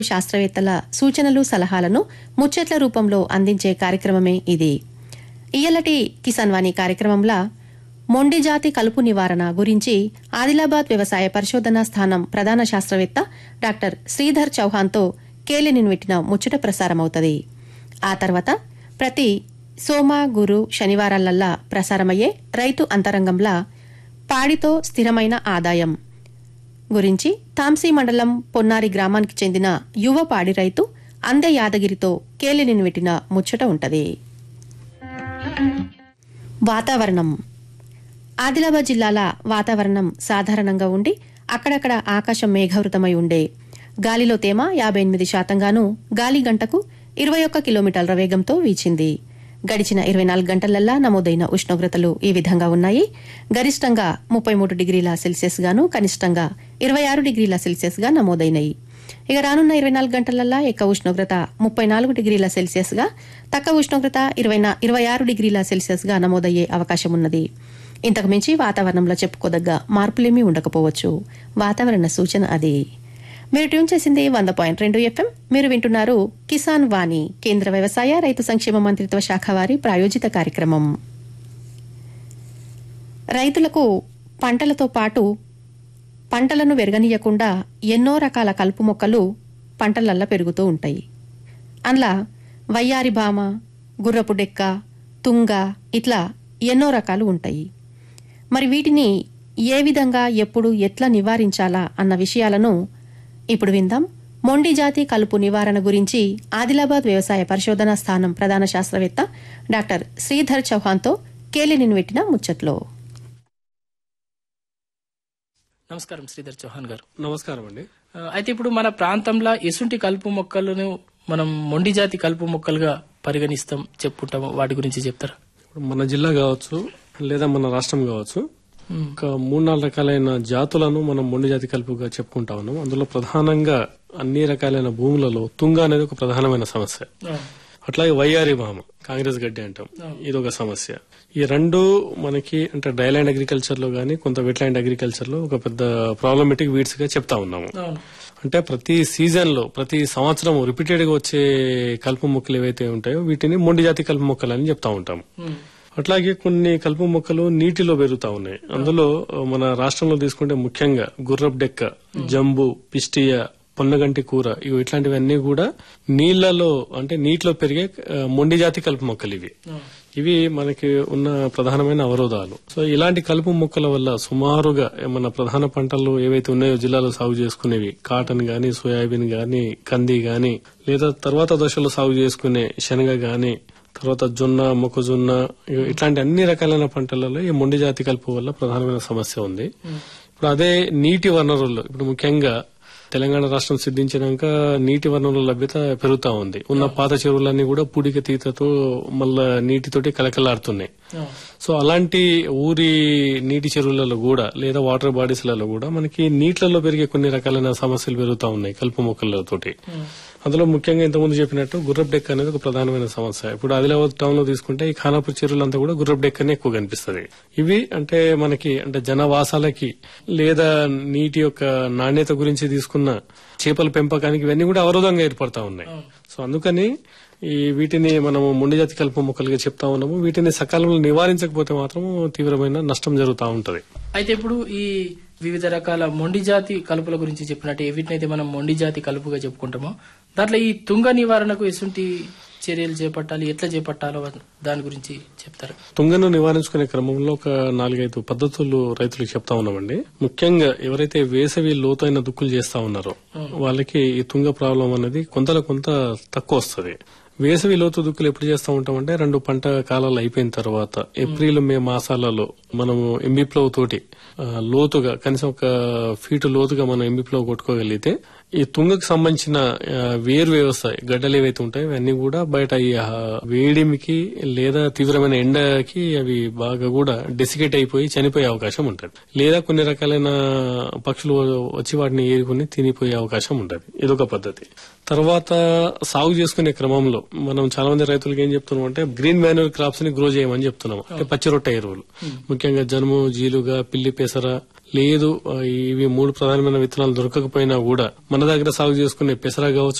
శాస్త్రవేత్తల సూచనలు సలహాలను ముచ్చట్ల రూపంలో అందించే కార్యక్రమమే ఇది ఇయ్యలటి కిసాన్ వాణి కార్యక్రమంలో మొండి జాతి కలుపు నివారణ గురించి ఆదిలాబాద్ వ్యవసాయ పరిశోధనా స్థానం ప్రధాన శాస్త్రవేత్త డాక్టర్ శ్రీధర్ చౌహాన్తో కేలిని పెట్టిన ముచ్చట ప్రసారమవుతుంది ఆ తర్వాత ప్రతి సోమ గురు శనివారాలల్లా ప్రసారమయ్యే రైతు అంతరంగంలా పాడితో స్థిరమైన ఆదాయం గురించి తాంసీ మండలం పొన్నారి గ్రామానికి చెందిన యువ పాడి రైతు అందే యాదగిరితో కేలిని పెట్టిన ముచ్చట ఉంటది వాతావరణం ఆదిలాబాద్ జిల్లాల వాతావరణం సాధారణంగా ఉండి అక్కడక్కడ ఆకాశం మేఘావృతమై ఉండే గాలిలో తేమ యాభై ఎనిమిది శాతంగాను గాలి గంటకు ఇరవై ఒక్క కిలోమీటర్ల వేగంతో వీచింది గడిచిన ఇరవై నాలుగు గంటలల్లా నమోదైన ఉష్ణోగ్రతలు ఈ విధంగా ఉన్నాయి గరిష్టంగా ముప్పై మూడు డిగ్రీల సెల్సియస్ గాను కనిష్టంగా ఇరవై ఆరు డిగ్రీల సెల్సియస్ గా నమోదైనాయి ఇక రానున్న ఇరవై నాలుగు గంటలల్లా ఎక్కువ ఉష్ణోగ్రత ముప్పై నాలుగు డిగ్రీల సెల్సియస్ గా తక్కువ ఉష్ణోగ్రత ఇరవై నా- ఇరవై ఆరు డిగ్రీల సెల్సియస్ గా నమోదయ్యే అవకాశం ఉన్నది ఇంతకు మించి వాతావరణంలో చెప్పుకోదగ్గ మార్పులేమీ ఉండకపోవచ్చు వాతావరణ సూచన అది మీరు ట్యూన్ చేసింది వంద పాయింట్ రెండు ఎఫ్ఎం మీరు వింటున్నారు కిసాన్ వాణి కేంద్ర వ్యవసాయ రైతు సంక్షేమ మంత్రిత్వ శాఖ వారి ప్రాయోజిత కార్యక్రమం రైతులకు పంటలతో పాటు పంటలను వెరగనీయకుండా ఎన్నో రకాల కలుపు మొక్కలు పంటలల్లా పెరుగుతూ ఉంటాయి అందులో వయ్యారి భామ గుర్రపు డెక్క తుంగ ఇట్లా ఎన్నో రకాలు ఉంటాయి మరి వీటిని ఏ విధంగా ఎప్పుడు ఎట్లా నివారించాలా అన్న విషయాలను ఇప్పుడు విందాం మొండి జాతి కలుపు నివారణ గురించి ఆదిలాబాద్ వ్యవసాయ పరిశోధనా స్థానం ప్రధాన శాస్త్రవేత్త డాక్టర్ శ్రీధర్ చౌహాన్తో కేలిని పెట్టిన ముచ్చట్లో నమస్కారం శ్రీధర్ చౌహాన్ గారు నమస్కారం అండి ఆ, అయితే ఇప్పుడు మన ప్రాంతంలో ఎసుంటి కలుపు మొక్కలను మనం మొండి జాతి కలుపు మొక్కలుగా పరిగణిస్తాం చెప్పుకుంటాము వాటి గురించి చెప్తారా ఇప్పుడు మన జిల్లా కావచ్చు లేదా మన రాష్ట్రం కావచ్చు ఒక మూడు నాలుగు రకాలైన జాతులను మనం మొండి జాతి కలుపుగా చెప్పుకుంటా ఉన్నాం అందులో ప్రధానంగా అన్ని రకాలైన భూములలో తుంగ అనేది ఒక ప్రధానమైన సమస్య అట్లాగే వయ్యారి భామ కాంగ్రెస్ గడ్డి అంటాం ఇది ఒక సమస్య ఈ రెండు మనకి అంటే డ్రైలాండ్ అగ్రికల్చర్ లో గానీ కొంత వెట్లాండ్ అగ్రికల్చర్ లో ఒక పెద్ద ప్రాబ్లమేటిక్ వీడ్స్ గా చెప్తా ఉన్నాము అవును అంటే ప్రతి సీజన్ లో ప్రతి సంవత్సరం రిపీటెడ్ గా వచ్చే కలుపు మొక్కలు ఏవైతే ఉంటాయో వీటిని మొండి జాతి కలుపు మొక్కలు అని చెప్తా ఉంటాం అట్లాగే కొన్ని కలుపు మొక్కలు నీటిలో పెరుగుతా ఉన్నాయి అందులో ఆ, మన రాష్ట్రంలో తీసుకుంటే ముఖ్యంగా గుర్రపు డెక్క జంబు పిస్టియ పొన్నగంటి కూర ఇవి ఇట్లాంటివన్నీ కూడా నీళ్లలో అంటే నీటిలో పెరిగే ఆ, మొండి జాతి కలుపు మొక్కలు ఇవి ఇవి మనకి ఉన్న ప్రధానమైన అవరోధాలు సో ఇలాంటి కలుపు మొక్కల వల్ల సుమారుగా మన ప్రధాన పంటలు ఏవైతే ఉన్నాయో జిల్లాలో సాగు చేసుకునేవి కాటన్ గాని సోయాబీన్ గాని కంది గాని లేదా తర్వాత దశలో సాగు చేసుకునే శనగ గాని తర్వాత జొన్న మొక్కజొన్న ఇ- ఇట్లాంటి అన్ని రకాలైన పంటలలో ఈ మొండి జాతి కలుపు వల్ల ప్రధానమైన సమస్య ఉంది ఇప్పుడు అదే నీటి వనరుల్లో ఇప్పుడు ముఖ్యంగా తెలంగాణ రాష్ట్రం సిద్ధించినాక నీటి వనరుల లభ్యత పెరుగుతా ఉంది ఉన్న పాత చెరువులన్నీ కూడా పూడిక తీతతో మళ్ళా నీటితోటి కలకలాడుతున్నాయి సో అలాంటి ఊరి నీటి చెరువులలో కూడా లేదా వాటర్ బాడీస్లలో కూడా మనకి నీటిలలో పెరిగే కొన్ని రకాలైన సమస్యలు పెరుగుతా ఉన్నాయి కలుపు మొక్కలతోటి అందులో ముఖ్యంగా ఇంతకుముందు చెప్పినట్టు గుర్రపు డెక్క అనేది ఒక ప్రధానమైన సమస్య ఇప్పుడు ఆదిలాబాద్ టౌన్ లో తీసుకుంటే ఈ ఖానాపూర్ చెరువులంతా కూడా గుర్రపు డెక్కనే ఎక్కువ కనిపిస్తుంది ఇవి అంటే మనకి అంటే జనవాసాలకి లేదా నీటి యొక్క నాణ్యత గురించి తీసుకున్న చేపల పెంపకానికి ఇవన్నీ కూడా అవరోధంగా ఏర్పడతా ఉన్నాయి సో అందుకని ఈ వీటిని మనము మొండి జాతి కలుపు మొక్కలుగా చెప్తా ఉన్నాము వీటిని సకాలంలో నివారించకపోతే మాత్రం తీవ్రమైన నష్టం జరుగుతూ ఉంటది అయితే ఇప్పుడు ఈ వివిధ రకాల మొండి జాతి కలుపుల గురించి చెప్పినట్టు వీటినైతే మనం మొండి జాతి కలుపుగా చెప్పుకుంటామో దాంట్లో ఈ తుంగ నివారణకు ఎసుంటి చర్యలు చేపట్టాలి ఎట్లా చేపట్టాలో దాని గురించి చెప్తారు తుంగను నివారించుకునే క్రమంలో ఒక నాలుగైదు పద్ధతులు రైతులకు చెప్తా ఉన్నామండి ముఖ్యంగా ఎవరైతే వేసవి లోతైన దుక్కులు చేస్తా ఉన్నారో వాళ్ళకి ఈ తుంగ ప్రాబ్లం అనేది కొంతలో కొంత తక్కువ వస్తుంది వేసవి లోతు దుక్కులు ఎప్పుడు చేస్తూ ఉంటామంటే రెండు పంట కాలాలు అయిపోయిన తర్వాత ఏప్రిల్ మే మాసాలలో మనము ఎంబీప్లవ్ తోటి ఆ, లోతుగా కనీసం ఒక ఫీటు లోతుగా మనం ఎంబీప్లవ్ కొట్టుకోగలిగితే ఈ తుంగకు సంబంధించిన ఆ, వేరు వ్యవస్థ గడ్డలు ఏవైతే ఉంటాయో అవన్నీ కూడా బయట ఈ ఆ, వేడిమికి లేదా తీవ్రమైన ఎండకి అవి బాగా కూడా డెసికేట్ అయిపోయి చనిపోయే అవకాశం ఉంటుంది లేదా కొన్ని రకాలైన పక్షులు వచ్చి వాటిని ఏరుకుని తినిపోయే అవకాశం ఉంటుంది ఇదొక పద్ధతి తర్వాత సాగు చేసుకునే క్రమంలో మనం చాలా మంది రైతులకు ఏం చెప్తున్నాం అంటే గ్రీన్ మాన్యూర్ క్రాప్స్ ని గ్రో చేయమని చెప్తున్నాం అంటే పచ్చి రొట్టె ఎరువులు ముఖ్యంగా జనుము జీలుగా పిల్లి పెసర లేదు ఆ, ఇవి మూడు ప్రధానమైన విత్తనాలు దొరకకపోయినా కూడా మన దగ్గర సాగు చేసుకునే పెసర కావచ్చు